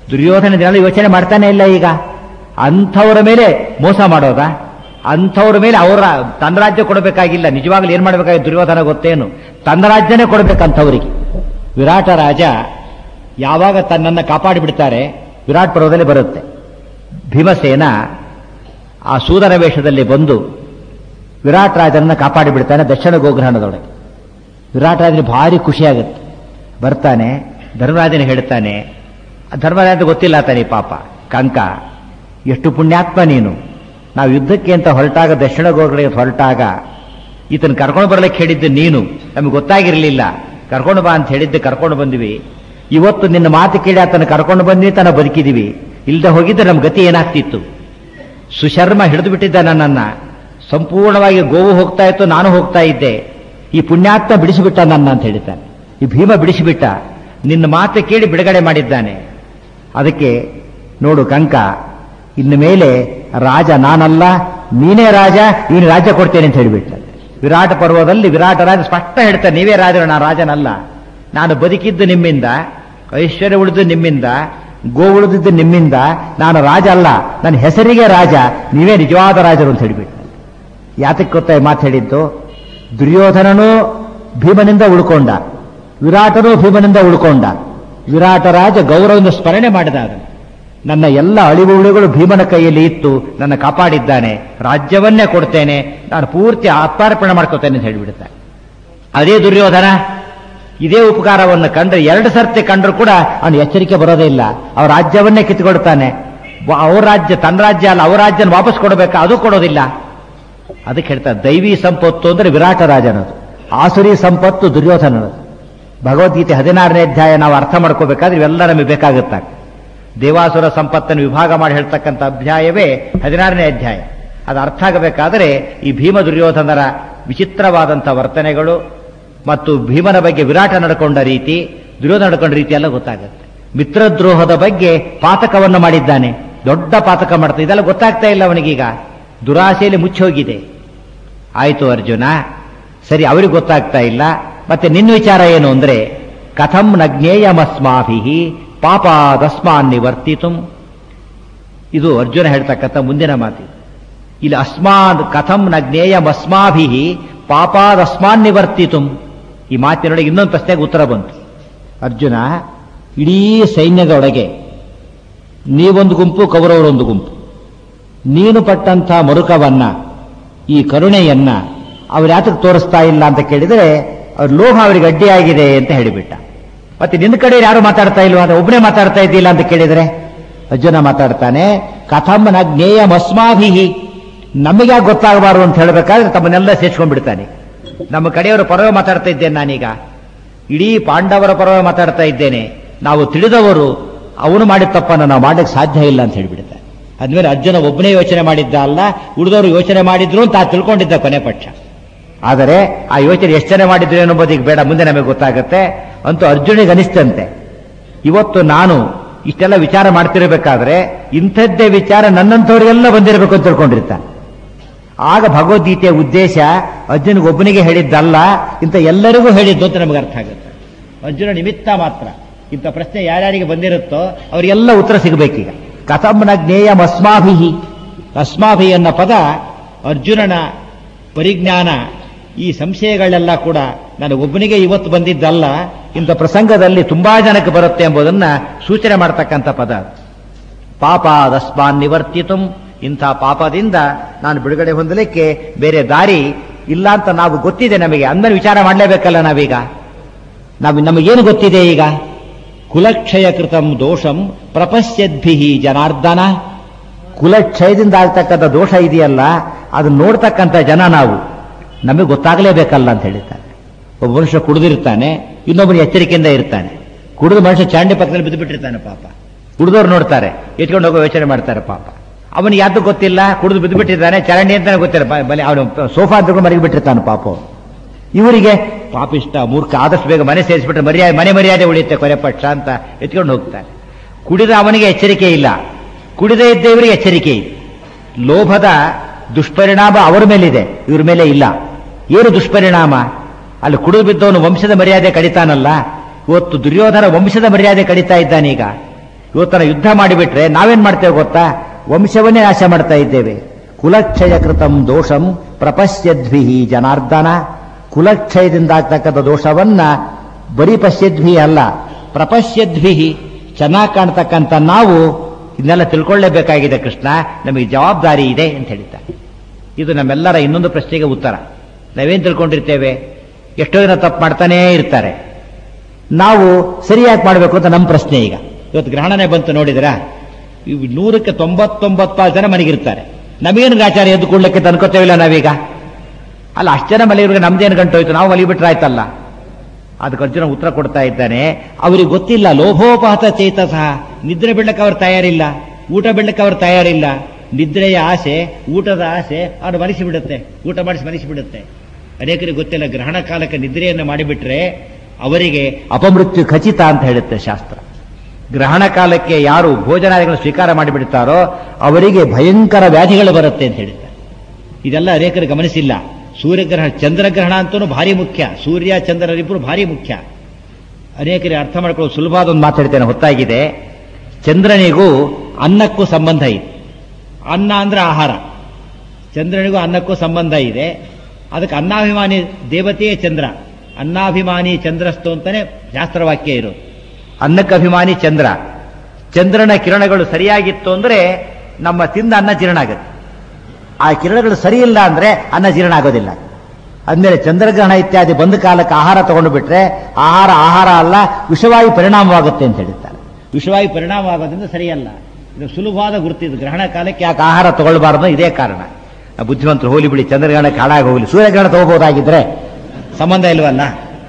ದುರ್ಯೋಧನ ದಿನ ಯೋಚನೆ ಮಾಡ್ತಾನೆ ಇಲ್ಲ ಈಗ ಅಂಥವ್ರ ಮೇಲೆ ಮೋಸ ಮಾಡೋದಾ ಅಂಥವ್ರ ಮೇಲೆ ಅವರ ತನ್ನ ರಾಜ್ಯ ಕೊಡಬೇಕಾಗಿಲ್ಲ ನಿಜವಾಗ್ಲೂ ಏನ್ ಮಾಡಬೇಕಾಗಿ ದುರ್ಯೋಧನ ಗೊತ್ತೇನು ತನ್ನ ರಾಜ್ಯನೇ ಕೊಡಬೇಕಂಥವರಿಗೆ ವಿರಾಟ ರಾಜ ಯಾವಾಗ ತನ್ನನ್ನು ಕಾಪಾಡಿ ಬಿಡ್ತಾರೆ ವಿರಾಟ್ ಪರ್ವದಲ್ಲಿ ಬರುತ್ತೆ ಭೀಮಸೇನ ಆ ಸೂದನ ವೇಷದಲ್ಲಿ ಬಂದು ವಿರಾಟ್ ರಾಜನನ್ನ ಕಾಪಾಡಿ ಬಿಡ್ತಾನೆ ದಕ್ಷಿಣ ಗೋಗ್ರಹಣದೊಳಗೆ ವಿರಾಟ್ ರಾಜನಿಗೆ ಭಾರಿ ಖುಷಿಯಾಗುತ್ತೆ ಬರ್ತಾನೆ ಧರ್ಮರಾಜನ ಹೇಳ್ತಾನೆ ಆ ಧರ್ಮರಾಜ ಗೊತ್ತಿಲ್ಲ ತಾನೆ ಪಾಪ ಕಂಕ ಎಷ್ಟು ಪುಣ್ಯಾತ್ಮ ನೀನು ನಾವು ಯುದ್ಧಕ್ಕೆ ಅಂತ ಹೊರಟಾಗ ದಕ್ಷಿಣ ಗೋಗ್ರಹಕ್ಕೆ ಹೊರಟಾಗ ಈತನ ಕರ್ಕೊಂಡು ಬರ್ಲಿಕ್ಕೆ ಹೇಳಿದ್ದು ನೀನು ನಮಗೆ ಗೊತ್ತಾಗಿರಲಿಲ್ಲ ಕರ್ಕೊಂಡು ಬಾ ಅಂತ ಹೇಳಿದ್ದು ಕರ್ಕೊಂಡು ಬಂದ್ವಿ ಇವತ್ತು ನಿನ್ನ ಮಾತು ಕೇಳಿ ಆತನ ಕರ್ಕೊಂಡು ಬಂದ್ವಿ ತನ ಬದುಕಿದೀವಿ ಇಲ್ದೆ ಹೋಗಿದ್ರೆ ನಮ್ಮ ಗತಿ ಏನಾಗ್ತಿತ್ತು ಸುಶರ್ಮ ಹಿಡಿದು ಬಿಟ್ಟಿದ್ದ ನನ್ನನ್ನ ಸಂಪೂರ್ಣವಾಗಿ ಗೋವು ಹೋಗ್ತಾ ಇತ್ತು ನಾನು ಹೋಗ್ತಾ ಇದ್ದೆ ಈ ಪುಣ್ಯಾತ್ಮ ಬಿಡಿಸಿಬಿಟ್ಟ ನನ್ನ ಅಂತ ಹೇಳಿದ್ದಾನೆ ಈ ಭೀಮ ಬಿಡಿಸಿಬಿಟ್ಟ ನಿನ್ನ ಮಾತು ಕೇಳಿ ಬಿಡುಗಡೆ ಮಾಡಿದ್ದಾನೆ ಅದಕ್ಕೆ ನೋಡು ಕಂಕ ಇನ್ನು ಮೇಲೆ ರಾಜ ನಾನಲ್ಲ ನೀನೇ ರಾಜ ನೀನು ರಾಜ್ಯ ಕೊಡ್ತೇನೆ ಅಂತ ಹೇಳಿಬಿಟ್ಟ ವಿರಾಟ ಪರ್ವದಲ್ಲಿ ವಿರಾಟ ರಾಜ ಸ್ಪಷ್ಟ ಹೇಳ್ತಾರೆ ನೀವೇ ರಾಜರು ನಾನು ರಾಜನಲ್ಲ ನಾನು ಬದುಕಿದ್ದು ನಿಮ್ಮಿಂದ ಐಶ್ವರ್ಯ ಉಳಿದು ನಿಮ್ಮಿಂದ ಗೋ ಉಳಿದಿದ್ದು ನಿಮ್ಮಿಂದ ನಾನು ರಾಜ ಅಲ್ಲ ನನ್ನ ಹೆಸರಿಗೆ ರಾಜ ನೀವೇ ನಿಜವಾದ ರಾಜರು ಅಂತ ಹೇಳಿಬಿಟ್ಟ ಯಾತಕ್ಕೆ ಗೊತ್ತಾ ಈ ಮಾತು ಹೇಳಿದ್ದು ದುರ್ಯೋಧನನು ಭೀಮನಿಂದ ಉಳ್ಕೊಂಡ ವಿರಾಟನು ಭೀಮನಿಂದ ಉಳ್ಕೊಂಡ ವಿರಾಟ ರಾಜ ಗೌರವದಿಂದ ಸ್ಮರಣೆ ಮಾಡಿದ ಅದನ್ನು ನನ್ನ ಎಲ್ಲ ಅಳಿವು ಉಳಿಗಳು ಭೀಮನ ಕೈಯಲ್ಲಿ ಇತ್ತು ನನ್ನ ಕಾಪಾಡಿದ್ದಾನೆ ರಾಜ್ಯವನ್ನೇ ಕೊಡ್ತೇನೆ ನಾನು ಪೂರ್ತಿ ಆತ್ಮಾರ್ಪಣೆ ಮಾಡ್ಕೋತೇನೆ ಅಂತ ಹೇಳಿಬಿಡುತ್ತಾನೆ ಅದೇ ದುರ್ಯೋಧನ ಇದೇ ಉಪಕಾರವನ್ನು ಕಂಡ್ರೆ ಎರಡು ಸರ್ತಿ ಕಂಡ್ರು ಕೂಡ ಅವನು ಎಚ್ಚರಿಕೆ ಬರೋದೇ ಇಲ್ಲ ಅವ್ರ ರಾಜ್ಯವನ್ನೇ ಕಿತ್ಕೊಡ್ತಾನೆ ವ- ಅವ್ರ ರಾಜ್ಯ ತನ್ನ ರಾಜ್ಯ ಅಲ್ಲ ಅವ್ರ ರಾಜ್ಯನ ವಾಪಸ್ ಕೊಡಬೇಕಾ ಅದು ಕೊಡೋದಿಲ್ಲ ಅದಕ್ಕೆ ಹೇಳ್ತಾರೆ ದೈವಿ ಸಂಪತ್ತು ಅಂದ್ರೆ ವಿರಾಟ ರಾಜನದು ಆಸುರಿ ಸಂಪತ್ತು ದುರ್ಯೋಧನನದು ಭಗವದ್ಗೀತೆ ಹದಿನಾರನೇ ಅಧ್ಯಾಯ ನಾವು ಅರ್ಥ ಮಾಡ್ಕೋಬೇಕಾದ್ರೆ ಇವೆಲ್ಲ ನಮಗೆ ಬೇಕಾಗುತ್ತಾಗ ದೇವಾಸುರ ಸಂಪತ್ತನ್ನು ವಿಭಾಗ ಮಾಡಿ ಹೇಳ್ತಕ್ಕಂಥ ಅಧ್ಯಾಯವೇ ಹದಿನಾರನೇ ಅಧ್ಯಾಯ ಅದು ಅರ್ಥ ಆಗಬೇಕಾದರೆ ಈ ಭೀಮ ದುರ್ಯೋಧನರ ವಿಚಿತ್ರವಾದಂಥ ವರ್ತನೆಗಳು ಮತ್ತು ಭೀಮನ ಬಗ್ಗೆ ವಿರಾಟ ನಡ್ಕೊಂಡ ರೀತಿ ದುರ್ಯೋಧನ ನಡ್ಕೊಂಡ ರೀತಿ ಎಲ್ಲ ಗೊತ್ತಾಗುತ್ತೆ ಮಿತ್ರದ್ರೋಹದ ಬಗ್ಗೆ ಪಾತಕವನ್ನು ಮಾಡಿದ್ದಾನೆ ದೊಡ್ಡ ಪಾತಕ ಮಾಡ್ತಾ ಇದೆಲ್ಲ ಗೊತ್ತಾಗ್ತಾ ಇಲ್ಲ ಅವನಿಗೀಗ ದುರಾಸೆಯಲ್ಲಿ ಮುಚ್ಚೋಗಿದೆ ಆಯಿತು ಅರ್ಜುನ ಸರಿ ಅವ್ರಿಗೆ ಗೊತ್ತಾಗ್ತಾ ಇಲ್ಲ ಮತ್ತೆ ನಿನ್ನ ವಿಚಾರ ಏನು ಅಂದ್ರೆ ಕಥಂ ನ ಜ್ಞೇಯಮಸ್ಮಾಭಿ ಪಾಪಾದಸ್ಮಾನ್ ನಿವರ್ತಿತು ಇದು ಅರ್ಜುನ ಹೇಳ್ತಕ್ಕಂಥ ಮುಂದಿನ ಮಾತು ಇಲ್ಲಿ ಅಸ್ಮಾನ್ ಕಥಂ ನ ಜ್ಞೇಯಮಸ್ಮಾಭಿ ಪಾಪಾದಸ್ಮಾನ್ ನಿವರ್ತಿತು ಈ ಮಾತಿನೊಳಗೆ ಇನ್ನೊಂದು ಪ್ರಶ್ನೆಗೆ ಉತ್ತರ ಬಂತು ಅರ್ಜುನ ಇಡೀ ಸೈನ್ಯದೊಳಗೆ ನೀವೊಂದು ಗುಂಪು ಕೌರವರೊಂದು ಗುಂಪು ನೀನು ಪಟ್ಟಂಥ ಮರುಕವನ್ನ ಈ ಕರುಣೆಯನ್ನ ಅವ್ರು ಯಾತಕ್ಕೆ ತೋರಿಸ್ತಾ ಇಲ್ಲ ಅಂತ ಕೇಳಿದರೆ ಅವ್ರ ಲೋಹ ಅವರಿಗೆ ಅಡ್ಡಿಯಾಗಿದೆ ಅಂತ ಹೇಳಿಬಿಟ್ಟ ಮತ್ತೆ ನಿನ್ನ ಕಡೆ ಯಾರು ಮಾತಾಡ್ತಾ ಇಲ್ವಾ ಅಂದ್ರೆ ಒಬ್ಬನೇ ಮಾತಾಡ್ತಾ ಇದ್ದಿಲ್ಲ ಅಂತ ಕೇಳಿದರೆ ಅರ್ಜುನ ಮಾತಾಡ್ತಾನೆ ಕಥಂ ನ ಜ್ಞೇಯಮಸ್ಮಾಭಿಹಿ ನಮಗೆ ಯಾಕೆ ಗೊತ್ತಾಗಬಾರದು ಅಂತ ಹೇಳಬೇಕಾದ್ರೆ ತಮ್ಮನ್ನೆಲ್ಲ ಸೇರ್ಸ್ಕೊಂಡ್ಬಿಡ್ತಾನೆ ನಮ್ಮ ಕಡೆಯವರ ಪರವೇ ಮಾತಾಡ್ತಾ ಇದ್ದೇನೆ ನಾನೀಗ ಇಡೀ ಪಾಂಡವರ ಪರವೇ ಮಾತಾಡ್ತಾ ಇದ್ದೇನೆ ನಾವು ತಿಳಿದವರು ಅವನು ಮಾಡಿದ ತಪ್ಪನ್ನು ನಾವು ಮಾಡಲಿಕ್ಕೆ ಸಾಧ್ಯ ಇಲ್ಲ ಅಂತ ಹೇಳಿಬಿಡ್ತಾರೆ ಅದ್ಮೇಲೆ ಅರ್ಜುನ ಒಬ್ಬನೇ ಯೋಚನೆ ಮಾಡಿದ್ದ ಅಲ್ಲ ಉಳಿದವರು ಯೋಚನೆ ಮಾಡಿದ್ರು ಅಂತ ಆ ತಿಳ್ಕೊಂಡಿದ್ದ ಕೊನೆ ಪಕ್ಷ ಆದರೆ ಆ ಯೋಚನೆ ಎಷ್ಟು ಜನ ಮಾಡಿದ್ರು ಅನ್ನೋದು ಈಗ ಬೇಡ ಮುಂದೆ ನಮಗೆ ಗೊತ್ತಾಗುತ್ತೆ ಅಂತೂ ಅರ್ಜುನಿಗೆ ಅನಿಸ್ತಂತೆ ಇವತ್ತು ನಾನು ಇಷ್ಟೆಲ್ಲ ವಿಚಾರ ಮಾಡ್ತಿರಬೇಕಾದ್ರೆ ಇಂಥದ್ದೇ ವಿಚಾರ ನನ್ನಂಥವ್ರಿಗೆಲ್ಲ ಬಂದಿರಬೇಕು ಅಂತ ತಿಳ್ಕೊಂಡಿರ್ತಾನೆ ಆಗ ಭಗವದ್ಗೀತೆಯ ಉದ್ದೇಶ ಅರ್ಜುನಿಗೊಬ್ಬನಿಗೆ ಹೇಳಿದ್ದಲ್ಲ ಇಂಥ ಎಲ್ಲರಿಗೂ ಹೇಳಿದ್ದು ಅಂತ ನಮಗೆ ಅರ್ಥ ಆಗುತ್ತೆ ಅರ್ಜುನ ನಿಮಿತ್ತ ಮಾತ್ರ ಇಂಥ ಪ್ರಶ್ನೆ ಯಾರ್ಯಾರಿಗೆ ಬಂದಿರುತ್ತೋ ಅವರಿಗೆಲ್ಲ ಉತ್ತರ ಸಿಗಬೇಕೀಗ ಕಥಂನ ಜ್ಞೇಯಂ ಅಸ್ಮಾಭಿಹಿ ಅಸ್ಮಾಭಿ ಅನ್ನೋ ಪದ ಅರ್ಜುನನ ಪರಿಜ್ಞಾನ ಈ ಸಂಶಯಗಳೆಲ್ಲ ಕೂಡ ನನಗೊಬ್ಬನಿಗೆ ಇವತ್ತು ಬಂದಿದ್ದಲ್ಲ ಇಂಥ ಪ್ರಸಂಗದಲ್ಲಿ ತುಂಬಾ ಜನಕ್ಕೆ ಬರುತ್ತೆ ಎಂಬುದನ್ನ ಸೂಚನೆ ಮಾಡ್ತಕ್ಕಂಥ ಪದ ಪಾಪಾದಸ್ಮಾನ್ ನಿವರ್ತಿತುಂ ಇಂಥ ಪಾಪದಿಂದ ನಾನು ಬಿಡುಗಡೆ ಹೊಂದಲಿಕ್ಕೆ ಬೇರೆ ದಾರಿ ಇಲ್ಲ ಅಂತ ನಾವು ಗೊತ್ತಿದೆ ನಮಗೆ ಅಂದನ್ನು ವಿಚಾರ ಮಾಡಲೇಬೇಕಲ್ಲ ನಾವೀಗ ನಾವು ನಮಗೇನು ಗೊತ್ತಿದೆ ಈಗ ಕುಲಕ್ಷಯ ಕೃತಂ ದೋಷಂ ಪ್ರಪಶ್ಯದ್ಭಿ ಜನಾರ್ದನ ಕುಲಕ್ಷಯದಿಂದ ಆಗ್ತಕ್ಕಂಥ ದೋಷ ಇದೆಯಲ್ಲ ಅದು ನೋಡ್ತಕ್ಕಂಥ ಜನ ನಾವು ನಮಗೆ ಗೊತ್ತಾಗಲೇಬೇಕಲ್ಲ ಅಂತ ಹೇಳಿದ್ದಾರೆ ಒಬ್ಬ ಮನುಷ್ಯ ಕುಡಿದಿರ್ತಾನೆ ಇನ್ನೊಬ್ಬನು ಎಚ್ಚರಿಕೆಯಿಂದ ಇರ್ತಾನೆ ಕುಡಿದು ಮನುಷ್ಯ ಚಾಂಡಿ ಪಕ್ಕದಲ್ಲಿ ಬಿದ್ದು ಬಿಟ್ಟಿರ್ತಾನೆ ಪಾಪ ಕುಡಿದವ್ರು ನೋಡ್ತಾರೆ ಎತ್ಕೊಂಡು ಹೋಗೋ ಯೋಚನೆ ಮಾಡ್ತಾರೆ ಪಾಪ ಅವನಿಗೆ ಯಾವ್ದು ಗೊತ್ತಿಲ್ಲ ಕುಡಿದು ಬಿದ್ದು ಬಿಟ್ಟಿದ್ದಾನೆ ಚರಂಡಿ ಅಂತಾನೆ ಗೊತ್ತಿಲ್ಲ ಬ- ಬಲಿ ಅವನು ಸೋಫಾ ಅಂತ ಮರಗಿ ಬಿಟ್ಟಿರ್ತಾನೆ ಪಾಪ ಅವ್ನು. ಇವರಿಗೆ ಪಾಪಿಷ್ಟ ಮೂರ್ಖ ಆದಷ್ಟು ಬೇಗ ಮನೆ ಸೇರಿಸ್ಬಿಟ್ರೆ ಮರ್ಯಾದೆ ಮನೆ ಮರ್ಯಾದೆ ಉಳಿಯುತ್ತೆ ಕೊನೆ ಪಕ್ಷ ಅಂತ ಎತ್ಕೊಂಡು ಹೋಗ್ತಾನೆ ಕುಡಿದ ಅವನಿಗೆ ಎಚ್ಚರಿಕೆ ಇಲ್ಲ ಕುಡಿದೇ ಇದ್ದ ಇವರಿಗೆ ಎಚ್ಚರಿಕೆ ಇದೆ ಲೋಭದ ದುಷ್ಪರಿಣಾಮ ಅವರ ಮೇಲಿದೆ ಇವ್ರ ಮೇಲೆ ಇಲ್ಲ ಏನು ದುಷ್ಪರಿಣಾಮ ಅಲ್ಲಿ ಕುಡಿದು ಬಿದ್ದವನು ವಂಶದ ಮರ್ಯಾದೆ ಕಡಿತಾನಲ್ಲ ಇವತ್ತು ದುರ್ಯೋಧನ ವಂಶದ ಮರ್ಯಾದೆ ಕಡಿತಾ ಇದ್ದಾನೀಗ ಇವತ್ತನ ಯುದ್ಧ ಮಾಡಿಬಿಟ್ರೆ ನಾವೇನ್ ಮಾಡ್ತೇವೆ ಗೊತ್ತಾ ವಂಶವನ್ನೇ ನಾಶ ಮಾಡ್ತಾ ಇದ್ದೇವೆ ಕುಲಕ್ಷಯ ಕೃತಂ ದೋಷಂ ಪ್ರಪಶ್ಯದ್ಭಿ ಜನಾರ್ದನ ಕುಲಕ್ಷಯದಿಂದ ಆಗ್ತಕ್ಕಂಥ ದೋಷವನ್ನ ಬರೀ ಪಶ್ಯದ್ಭಿ ಅಲ್ಲ ಪ್ರಪಶ್ಯದ್ಭಿ ಚೆನ್ನಾಗಿ ಕಾಣ್ತಕ್ಕಂಥ ನಾವು ಇದನ್ನೆಲ್ಲ ತಿಳ್ಕೊಳ್ಳೇಬೇಕಾಗಿದೆ ಕೃಷ್ಣ ನಮಗೆ ಜವಾಬ್ದಾರಿ ಇದೆ ಅಂತ ಹೇಳ್ತಾರೆ ಇದು ನಮ್ಮೆಲ್ಲರ ಇನ್ನೊಂದು ಪ್ರಶ್ನೆಗೆ ಉತ್ತರ ನಾವೇನ್ ತಿಳ್ಕೊಂಡಿರ್ತೇವೆ ಎಷ್ಟೋ ಜನ ತಪ್ಪು ಮಾಡ್ತಾನೇ ಇರ್ತಾರೆ ನಾವು ಸರಿಯಾಗಿ ಮಾಡಬೇಕು ಅಂತ ನಮ್ಮ ಪ್ರಶ್ನೆ ಈಗ ಇವತ್ತು ಗ್ರಹಣನೇ ಬಂತು ನೋಡಿದ್ರಾ ಇವ್ ನೂರಕ್ಕೆ ತೊಂಬತ್ತೊಂಬತ್ತು ಜನ ಮನೆಗಿರ್ತಾರೆ ನಮಗೇನು ಆಚಾರ ಎದ್ದು ಕೂಡ್ಲಿಕ್ಕೆ ಅನ್ಕೋತೇವಿಲ್ಲ ನಾವೀಗ ಅಲ್ಲ ಅಷ್ಟು ಜನ ಮಲಗಿರ್ಬೇಕು ನಮ್ದೇನು ಗಂಟೋಯ್ತು ನಾವು ಮಲಿಬಿಟ್ರೆ ಆಯ್ತಲ್ಲ ಅದಕ್ಕೆ ಅರ್ಜುನ ಉತ್ತರ ಕೊಡ್ತಾ ಇದ್ದಾನೆ ಅವ್ರಿಗೆ ಗೊತ್ತಿಲ್ಲ ಲೋಭೋಪಹತ ಚೇತ ಸಹ ನಿದ್ರೆ ಬಿಡ್ಲಕ್ಕೆ ಅವ್ರು ತಯಾರಿಲ್ಲ ಊಟ ಬಿಡ್ಲಕ್ಕೆ ಅವ್ರು ತಯಾರಿಲ್ಲ ನಿದ್ರೆಯ ಆಸೆ ಊಟದ ಆಸೆ ಅವ್ರು ಮನಸ್ಸಿ ಬಿಡುತ್ತೆ ಊಟ ಮಾಡಿಸಿ ಮನಸ್ಸಿ ಬಿಡುತ್ತೆ ಅನೇಕರಿಗೆ ಗೊತ್ತಿಲ್ಲ ಗ್ರಹಣ ಕಾಲಕ್ಕೆ ನಿದ್ರೆಯನ್ನು ಮಾಡಿಬಿಟ್ರೆ ಅವರಿಗೆ ಅಪಮೃತ್ಯು ಖಚಿತ ಅಂತ ಹೇಳುತ್ತೆ ಶಾಸ್ತ್ರ ಗ್ರಹಣ ಕಾಲಕ್ಕೆ ಯಾರು ಭೋಜನಾದಿಗಳನ್ನು ಸ್ವೀಕಾರ ಮಾಡಿಬಿಡ್ತಾರೋ ಅವರಿಗೆ ಭಯಂಕರ ವ್ಯಾಧಿಗಳು ಬರುತ್ತೆ ಅಂತ ಹೇಳ್ತಾರೆ ಇದೆಲ್ಲ ಅನೇಕರು ಗಮನಿಸಿಲ್ಲ ಸೂರ್ಯಗ್ರಹಣ ಚಂದ್ರಗ್ರಹಣ ಅಂತೂ ಭಾರಿ ಮುಖ್ಯ ಸೂರ್ಯ ಚಂದ್ರರಿಬ್ಬರು ಭಾರಿ ಮುಖ್ಯ ಅನೇಕರಿಗೆ ಅರ್ಥ ಮಾಡ್ಕೊಳ್ಳೋದು ಸುಲಭವಾದ ಒಂದು ಮಾತಾಡ್ತೇನೆ ಹೊತ್ತಾಗಿದೆ ಚಂದ್ರನಿಗೂ ಅನ್ನಕ್ಕೂ ಸಂಬಂಧ ಇದೆ ಅನ್ನ ಅಂದ್ರೆ ಆಹಾರ ಚಂದ್ರನಿಗೂ ಅನ್ನಕ್ಕೂ ಸಂಬಂಧ ಇದೆ ಅದಕ್ಕೆ ಅನ್ನಾಭಿಮಾನಿ ದೇವತೆಯೇ ಚಂದ್ರ ಅನ್ನಾಭಿಮಾನಿ ಚಂದ್ರಸ್ತು ಅಂತಾನೆ ಶಾಸ್ತ್ರವಾಕ್ಯ ಇರೋದು ಅನ್ನಕ್ಕೆ ಅಭಿಮಾನಿ ಚಂದ್ರ ಚಂದ್ರನ ಕಿರಣಗಳು ಸರಿಯಾಗಿತ್ತು ಅಂದ್ರೆ ನಮ್ಮ ತಿಂದ ಅನ್ನ ಜೀರ್ಣ ಆಗುತ್ತೆ ಆ ಕಿರಣಗಳು ಸರಿ ಇಲ್ಲ ಅಂದ್ರೆ ಅನ್ನ ಜೀರ್ಣ ಆಗೋದಿಲ್ಲ ಅಂದ್ಮೇಲೆ ಚಂದ್ರಗ್ರಹಣ ಇತ್ಯಾದಿ ಬಂದ ಕಾಲಕ್ಕೆ ಆಹಾರ ತಗೊಂಡು ಬಿಟ್ರೆ ಆಹಾರ ಆಹಾರ ಅಲ್ಲ ವಿಷವಾಯು ಪರಿಣಾಮವಾಗುತ್ತೆ ಅಂತ ಹೇಳ್ತಾರೆ ವಿಷವಾಯು ಪರಿಣಾಮವಾಗೋದ್ರಿಂದ ಸರಿಯಲ್ಲ ಇದು ಸುಲಭವಾದ ಗುರುತಿದ್ದು ಗ್ರಹಣ ಕಾಲಕ್ಕೆ ಯಾಕೆ ಆಹಾರ ತಗೊಳ್ಬಾರ್ದು ಇದೇ ಕಾರಣ ಆ ಬುದ್ಧಿವಂತರು ಹೋಲಿ ಬಿಡಿ ಚಂದ್ರಗ್ರಹಣಕ್ಕೆ ಹಾಳಾಗಿ ಹೋಗಲಿ ಸೂರ್ಯಗ್ರಹಣ ತಗೋಬಹುದಾಗಿದ್ರೆ ಸಂಬಂಧ ಇಲ್ವಲ್ಲ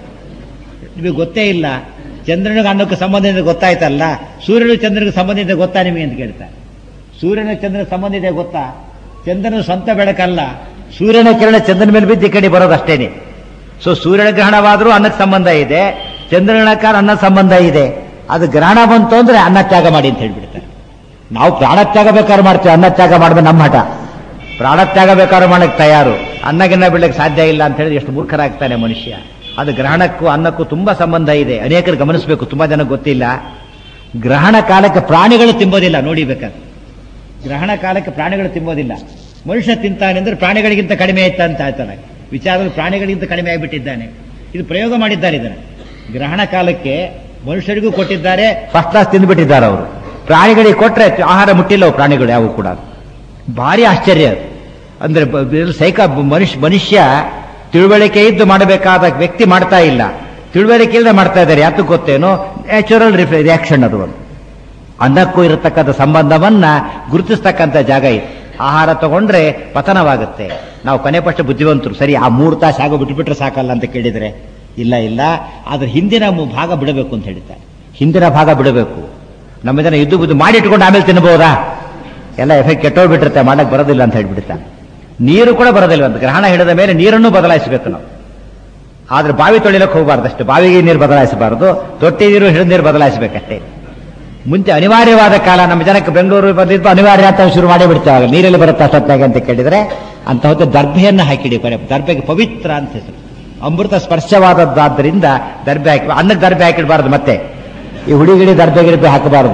ನಿಮಗೆ ಗೊತ್ತೇ ಇಲ್ಲ ಚಂದ್ರನಿಗೆ ಅನ್ನಕ್ಕೆ ಸಂಬಂಧ ಇದೆ ಗೊತ್ತಾಯ್ತಲ್ಲ ಸೂರ್ಯನು ಚಂದ್ರನಿಗೆ ಸಂಬಂಧ ಇದೆ ಗೊತ್ತಾ ನಿಮಗೆ ಅಂತ ಕೇಳ್ತಾರೆ ಸೂರ್ಯನ ಚಂದ್ರನ ಸಂಬಂಧ ಇದೆ ಗೊತ್ತಾ ಚಂದ್ರನ ಸ್ವಂತ ಬೆಳಕಲ್ಲ ಸೂರ್ಯನ ಕಿರಣ ಚಂದ್ರನ ಮೇಲೆ ಬಿದ್ದು ಈ ಕಡೆ ಬರೋದಷ್ಟೇನೆ ಸೊ ಸೂರ್ಯನ ಗ್ರಹಣವಾದರೂ ಅನ್ನಕ್ಕೆ ಸಂಬಂಧ ಇದೆ ಚಂದ್ರನ ಕಾಲ ಅನ್ನ ಸಂಬಂಧ ಇದೆ ಅದು ಗ್ರಹಣ ಬಂತು ಅಂದ್ರೆ ಅನ್ನ ತ್ಯಾಗ ಮಾಡಿ ಅಂತ ಹೇಳ್ಬಿಡ್ತಾರೆ ನಾವು ಪ್ರಾಣತ್ಯಾಗ ಬೇಕಾದ್ರೆ ಮಾಡ್ತೇವೆ ಅನ್ನ ತ್ಯಾಗ ಮಾಡಿದ್ರೆ ನಮ್ಮ ಹಠ ಪ್ರಾಣತ್ಯಾಗ ಬೇಕಾದ್ರೆ ಮಾಡಕ್ಕೆ ತಯಾರು ಅನ್ನಗಿನ್ನ ಬಿಡ್ಲಿಕ್ಕೆ ಸಾಧ್ಯ ಇಲ್ಲ ಅಂತ ಹೇಳಿದ್ರೆ ಎಷ್ಟು ಮೂರ್ಖರಾಗ್ತಾನೆ ಮನುಷ್ಯ ಅದು ಗ್ರಹಣಕ್ಕೂ ಅನ್ನಕ್ಕೂ ತುಂಬಾ ಸಂಬಂಧ ಇದೆ ಅನೇಕರು ಗಮನಿಸಬೇಕು ತುಂಬಾ ಜನ ಗೊತ್ತಿಲ್ಲ ಗ್ರಹಣ ಕಾಲಕ್ಕೆ ಪ್ರಾಣಿಗಳು ತಿಂಬೋದಿಲ್ಲ ನೋಡಿ ಬೇಕಾದ್ರೆ ಗ್ರಹಣ ಕಾಲಕ್ಕೆ ಪ್ರಾಣಿಗಳು ತಿಂಬೋದಿಲ್ಲ ಮನುಷ್ಯ ತಿಂತಾನೆ ಅಂದ್ರೆ ಪ್ರಾಣಿಗಳಿಗಿಂತ ಕಡಿಮೆ ಆಯ್ತಾ ಅಂತ ಆಯ್ತಾನೆ ವಿಚಾರದಲ್ಲಿ ಪ್ರಾಣಿಗಳಿಗಿಂತ ಕಡಿಮೆ ಆಗಿಬಿಟ್ಟಿದ್ದಾನೆ ಇದು ಪ್ರಯೋಗ ಮಾಡಿದ್ದಾರೆ ಇದನ್ನು ಗ್ರಹಣ ಕಾಲಕ್ಕೆ ಮನುಷ್ಯರಿಗೂ ಕೊಟ್ಟಿದ್ದಾರೆ ಫಸ್ಟ್ ಕ್ಲಾಸ್ ತಿಂದುಬಿಟ್ಟಿದ್ದಾರೆ ಅವರು ಪ್ರಾಣಿಗಳಿಗೆ ಕೊಟ್ರೆ ಆಹಾರ ಮುಟ್ಟಿಲ್ಲ ಅವು ಪ್ರಾಣಿಗಳು ಯಾವು ಕೂಡ ಭಾರಿ ಆಶ್ಚರ್ಯ ಅದು. ಅಂದ್ರೆ ಬ- ಬ- ಸೈಕ ಮನುಷ್ಯ ಮನುಷ್ಯ ತಿಳುವಳಿಕೆ ಇದ್ದು ಮಾಡಬೇಕಾದ ವ್ಯಕ್ತಿ ಮಾಡ್ತಾ ಇಲ್ಲ ತಿಳುವಳಿಕೆ ಇಲ್ಲದೆ ಮಾಡ್ತಾ ಇದ್ದಾರೆ ಯಾತಕ್ಕೆ ಗೊತ್ತೇನೋ ನ್ಯಾಚುರಲ್ ರಿಯಾಕ್ಷನ್ ಅದು ಒಂದು ಅನ್ನಕ್ಕೂ ಇರತಕ್ಕಂಥ ಸಂಬಂಧವನ್ನ ಗುರುತಿಸ್ತಕ್ಕಂಥ ಜಾಗ ಇದೆ ಆಹಾರ ತಗೊಂಡ್ರೆ ಪತನವಾಗುತ್ತೆ ನಾವು ಕೊನೆ ಪಕ್ಷ ಬುದ್ಧಿವಂತರು ಸರಿ ಆ ಮೂರು ತಾಸು ಆಗೋ ಬಿಟ್ಬಿಟ್ರೆ ಸಾಕಲ್ಲ ಅಂತ ಕೇಳಿದ್ರೆ ಇಲ್ಲ ಇಲ್ಲ ಆದ್ರೆ ಹಿಂದಿನ ಮು- ಭಾಗ ಬಿಡಬೇಕು ಅಂತ ಹೇಳ್ತಾರೆ ಹಿಂದಿನ ಭಾಗ ಬಿಡಬೇಕು ನಮ್ಮ ಜನ ಇದ್ದು ಬುದ್ದು ಮಾಡಿಟ್ಕೊಂಡು ಆಮೇಲೆ ತಿನ್ನಬಹುದಾ ಎಲ್ಲ ಎಫೆಕ್ಟ್ ಕೆಟ್ಟೋಗ್ಬಿಟ್ಟಿರುತ್ತೆ ಮಾಡಕ್ ಬರೋದಿಲ್ಲ ಅಂತ ಹೇಳ್ಬಿಡ್ತಾರೆ ನೀರು ಕೂಡ ಬರೋದಿಲ್ಲ ಅಂತ ಗ್ರಹಣ ಹಿಡಿದ ಮೇಲೆ ನೀರನ್ನು ಬದಲಾಯಿಸಬೇಕು ನಾವು ಆದ್ರೆ ಬಾವಿ ತೊಳಿಲಕ್ಕೆ ಹೋಗಬಾರ್ದು ಅಷ್ಟೇ ಬಾವಿಗೆ ನೀರು ಬದಲಾಯಿಸಬಾರದು ತೊಟ್ಟಿ ನೀರು ಹಿಡಿದ ನೀರು ಬದಲಾಯಿಸಬೇಕಷ್ಟೇ ಮುಂಚೆ ಅನಿವಾರ್ಯವಾದ ಕಾಲ ನಮ್ಮ ಜನಕ್ಕೆ ಬೆಂಗಳೂರು ಬಂದಿದ್ದು ಅನಿವಾರ್ಯ ಅಂತ ಶುರು ಮಾಡೇ ಬಿಡ್ತೇವೆ ನೀರಲ್ಲಿ ಬರುತ್ತೆ ಅಷ್ಟೊತ್ತಾಗೆ ಅಂತ ಕೇಳಿದ್ರೆ ಅಂತ ಹೊತ್ತು ದರ್ಭೆಯನ್ನು ಹಾಕಿಡಿ ಕೊನೆ ದರ್ಭೆಗೆ ಪವಿತ್ರ ಅಂತ ಹೆಸರು ಅಮೃತ ಸ್ಪರ್ಶವಾದದ್ದಾದ್ದರಿಂದ ದರ್ಬೆ ಹಾಕಿ ಅನ್ನಕ್ಕೆ ದರ್ಬೆ ಹಾಕಿಡಬಾರ್ದು ಮತ್ತೆ ಈ ಹುಡಿಗಿಡಿ ದರ್ಬೆ ಗಿರ್ಬೆ ಹಾಕಬಾರದು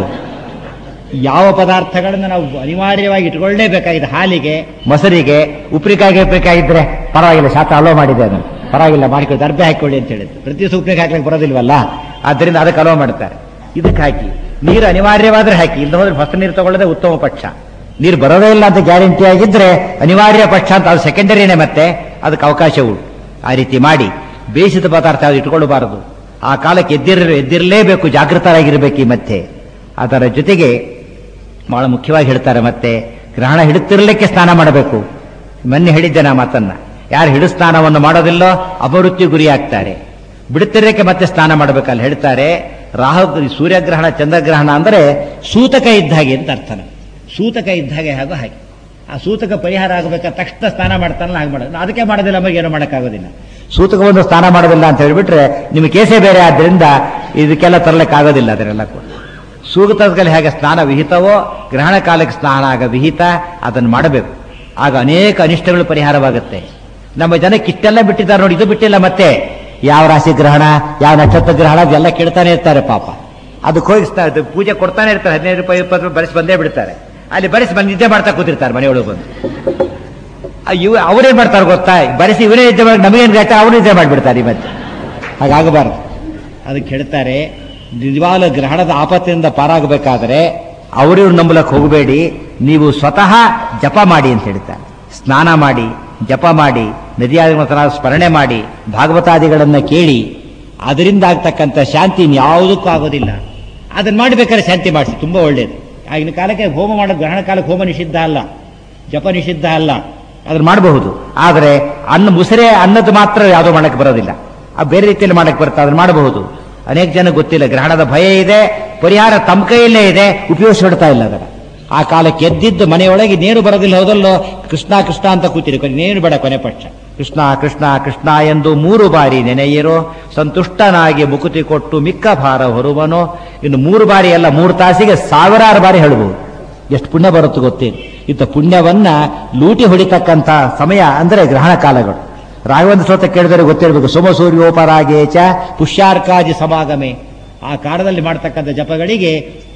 ಯಾವ ಪದಾರ್ಥಗಳನ್ನ ನಾವು ಅನಿವಾರ್ಯವಾಗಿ ಇಟ್ಕೊಳ್ಳೇಬೇಕಾಗಿದೆ ಹಾಲಿಗೆ ಮೊಸರಿಗೆ ಉಪ್ಪಿನಕಾಯಿಗೆ ಉಪ್ಪಿನಕಾಯಿ ಇದ್ರೆ ಪರವಾಗಿಲ್ಲ ಶಾಸ್ತ್ರ ಅಲೋ ಮಾಡಿದೆ ಅದನ್ನು ಪರವಾಗಿಲ್ಲ ಮಾಡಿಕೊಳ್ಳಿ ದರ್ಬೆ ಹಾಕೊಳ್ಳಿ ಅಂತ ಹೇಳಿದ್ರು ಪ್ರತಿ ದಿವಸ ಉಪ್ಪಿನಕಾಯಿ ಹಾಕ್ಲಿಕ್ಕೆ ಬರೋದಿಲ್ವಲ್ಲ ಆದ್ದರಿಂದ ಅದಕ್ಕೆ ಅಲೋ ಮಾಡ್ತಾರೆ ಇದಕ್ಕೆ ಹಾಕಿ ನೀರು ಅನಿವಾರ್ಯವಾದ್ರೆ ಹಾಕಿ ಇಲ್ಲ ಹೋದ್ರೆ ಹೊಸ ನೀರು ತಗೊಳ್ಳೋದೇ ಉತ್ತಮ ಪಕ್ಷ ನೀರು ಬರೋದೇ ಇಲ್ಲ ಅಂತ ಗ್ಯಾರಂಟಿ ಆಗಿದ್ರೆ ಅನಿವಾರ್ಯ ಪಕ್ಷ ಅಂತ ಅದು ಸೆಕೆಂಡರಿನೇ ಮತ್ತೆ ಅದಕ್ಕೆ ಅವಕಾಶ ಉಂಟು ಆ ರೀತಿ ಮಾಡಿ ಬೇಯಿಸಿದ ಪದಾರ್ಥ ಯಾವ್ದು ಇಟ್ಕೊಳ್ಳಬಾರದು ಆ ಕಾಲಕ್ಕೆ ಎದ್ದಿರ ಎದ್ದಿರಲೇಬೇಕು ಜಾಗೃತರಾಗಿರ್ಬೇಕು ಈ ಮತ್ತೆ ಅದರ ಜೊತೆಗೆ ಬಹಳ ಮುಖ್ಯವಾಗಿ ಹೇಳ್ತಾರೆ ಮತ್ತೆ ಗ್ರಹಣ ಹಿಡುತ್ತಿರಲಿಕ್ಕೆ ಸ್ನಾನ ಮಾಡಬೇಕು ಮೊನ್ನೆ ಹೇಳಿದ್ದೆ ನಾ ಮಾತನ್ನ ಯಾರು ಹಿಡು ಸ್ನಾನವನ್ನು ಮಾಡೋದಿಲ್ಲೋ ಅಪವೃತ್ತಿ ಗುರಿಯಾಗ್ತಾರೆ ಬಿಡುತ್ತಿರಲಿಕ್ಕೆ ಮತ್ತೆ ಸ್ನಾನ ಮಾಡಬೇಕಲ್ಲಿ ಹೇಳ್ತಾರೆ ರಾಹು ಸೂರ್ಯಗ್ರಹಣ ಚಂದ್ರಗ್ರಹಣ ಅಂದರೆ ಸೂತಕ ಇದ್ದ ಹಾಗೆ ಅಂತ ಅರ್ಥನ ಸೂತಕ ಇದ್ದ ಹಾಗೆ ಹಾಗೂ ಹಾಗೆ ಆ ಸೂತಕ ಪರಿಹಾರ ಆಗಬೇಕಾದ ತಕ್ಷಣ ಸ್ನಾನ ಮಾಡ್ತಾನಲ್ಲ ಹಾಗೆ ಮಾಡೋದು ಅದಕ್ಕೆ ಮಾಡೋದಿಲ್ಲ ನಮಗೆ ಏನೋ ಮಾಡೋಕ್ಕಾಗೋದಿಲ್ಲ ಸೂತಕವನ್ನು ಸ್ನಾನ ಮಾಡೋದಿಲ್ಲ ಅಂತ ಹೇಳ್ಬಿಟ್ರೆ ನಿಮಗೆ ಕೇಸೇ ಬೇರೆ ಆದ್ರಿಂದ ಇದಕ್ಕೆಲ್ಲ ತರಲಿಕ್ಕೆ ಆಗೋದಿಲ್ಲ ಅದನ್ನೆಲ್ಲ ಕೂಡ ಸೂಕ್ತದಲ್ಲಿ ಹೇಗೆ ಸ್ನಾನ ವಿಹಿತವೋ ಗ್ರಹಣ ಕಾಲಕ್ಕೆ ಸ್ನಾನ ಆಗ ವಿಹಿತ ಅದನ್ನು ಮಾಡಬೇಕು ಆಗ ಅನೇಕ ಅನಿಷ್ಟಗಳು ಪರಿಹಾರವಾಗುತ್ತೆ ನಮ್ಮ ಜನಕ್ಕೆ ಇಷ್ಟೆಲ್ಲ ಬಿಟ್ಟಿದ್ದಾರೆ ನೋಡಿ ಇದು ಬಿಟ್ಟಿಲ್ಲ ಮತ್ತೆ ಯಾವ ರಾಶಿ ಗ್ರಹಣ ಯಾವ ನಕ್ಷತ್ರ ಗ್ರಹಣ ಅದೆಲ್ಲ ಕೇಳ್ತಾನೆ ಇರ್ತಾರೆ ಪಾಪ ಅದಕ್ಕೆ ಹೋಗಿ ಸ್ನ- ಅದು ಪೂಜೆ ಕೊಡ್ತಾನೆ ಇರ್ತಾರೆ ಹದಿನೈದು ರೂಪಾಯಿ ಇಪ್ಪತ್ತು ರೂಪಾಯಿ ಬರೆಸಿ ಬಂದೇ ಬಿಡ್ತಾರೆ ಅಲ್ಲಿ ಬರೆಸಿ ಬಂದು ನಿದ್ದೆ ಮಾಡ್ತಾ ಕೂತಿರ್ತಾರೆ ಮನೆಯೊಳಗೆ ಬಂದು ಆ ಇವ್ ಅವ್ರೇನ್ ಮಾಡ್ತಾರೆ ಗೊತ್ತಾ ಬರೆಸಿ ಇವರೇ ನಿದ್ದೆ ಮಾಡಿ ನಮಗೇನು ಗಾಯ್ತಾ ಅವ್ರು ನಿದ್ದೆ ಮಾಡಿಬಿಡ್ತಾರೆ ಈ ಮತ್ತೆ ಹಾಗಾಗಬಾರ್ದು ಅದಕ್ಕೆ ಹೇಳ್ತಾರೆ ನಿಜವಾಗ್ಲೂ ಗ್ರಹಣದ ಆಪತ್ತಿನಿಂದ ಪಾರಾಗಬೇಕಾದ್ರೆ ಅವರಿವ್ರು ನಂಬಲಕ್ಕೆ ಹೋಗಬೇಡಿ ನೀವು ಸ್ವತಃ ಜಪ ಮಾಡಿ ಅಂತ ಹೇಳ್ತಾರೆ ಸ್ನಾನ ಮಾಡಿ ಜಪ ಮಾಡಿ ನದಿಯಾದ ಸ್ಮರಣೆ ಮಾಡಿ ಭಾಗವತಾದಿಗಳನ್ನ ಕೇಳಿ ಅದರಿಂದ ಆಗ್ತಕ್ಕಂಥ ಶಾಂತಿ ಯಾವುದಕ್ಕೂ ಆಗೋದಿಲ್ಲ ಅದನ್ನ ಮಾಡಬೇಕಾದ್ರೆ ಶಾಂತಿ ಮಾಡಿಸಿ ತುಂಬಾ ಒಳ್ಳೇದು ಆಗಿನ ಕಾಲಕ್ಕೆ ಹೋಮ ಮಾಡೋದು ಗ್ರಹಣ ಕಾಲಕ್ಕೆ ಹೋಮ ನಿಷಿದ್ಧ ಅಲ್ಲ ಜಪ ನಿಷಿದ್ಧ ಅಲ್ಲ ಅದನ್ನ ಮಾಡಬಹುದು ಆದರೆ ಅನ್ನ ಮುಸರೆ ಅನ್ನದ ಮಾತ್ರ ಯಾವುದೋ ಮಾಡಕ್ಕೆ ಬರೋದಿಲ್ಲ ಆ ಬೇರೆ ರೀತಿಯಲ್ಲಿ ಮಾಡಕ್ಕೆ ಬರುತ್ತೆ ಅದನ್ನ ಮಾಡಬಹುದು ಅನೇಕ ಜನ ಗೊತ್ತಿಲ್ಲ ಗ್ರಹಣದ ಭಯ ಇದೆ ಪರಿಹಾರ ತಮ್ಮ ಕೈಯಲ್ಲೇ ಇದೆ ಉಪಯೋಗಿಸ್ಬಿಡ್ತಾ ಇಲ್ಲ ಅದರ ಆ ಕಾಲಕ್ಕೆ ಎದ್ದಿದ್ದು ಮನೆಯೊಳಗೆ ನೇರು ಬರೋದಿಲ್ಲ ಹೋದಲ್ಲೋ ಕೃಷ್ಣ ಕೃಷ್ಣ ಅಂತ ಕೂತಿರಿ ಕೊನೆ ನೇರು ಬೇಡ ಕೊನೆ ಪಕ್ಷ ಕೃಷ್ಣ ಕೃಷ್ಣ ಕೃಷ್ಣ ಎಂದು ಮೂರು ಬಾರಿ ನೆನೆಯಿರೋ ಸಂತುಷ್ಟನಾಗಿ ಮುಕುತಿ ಕೊಟ್ಟು ಮಿಕ್ಕ ಭಾರ ಹೊರುವನೋ ಇನ್ನು ಮೂರು ಬಾರಿ ಅಲ್ಲ ಮೂರು ತಾಸಿಗೆ ಸಾವಿರಾರು ಬಾರಿ ಹೇಳಬಹುದು ಎಷ್ಟು ಪುಣ್ಯ ಬರುತ್ತೆ ಗೊತ್ತೇನು ಇಂಥ ಪುಣ್ಯವನ್ನ ಲೂಟಿ ಹೊಡಿತಕ್ಕಂಥ ಸಮಯ ಅಂದ್ರೆ ಗ್ರಹಣ ಕಾಲಗಳು ರಾಘವೇಂದ್ರ ಸ್ತೋತ್ರ ಕೇಳಿದರೆ ಗೊತ್ತಿರಬೇಕು ಸೋಮ ಸೂರ್ಯೋಪರಾಗೇಚ ಪುಷ್ಯಾರ್ಕಾಜಿ ಸಮಾಗಮೆ ಆ ಕಾಲದಲ್ಲಿ ಮಾಡ್ತಕ್ಕಂಥ ಜಪಗಳಿಗೆ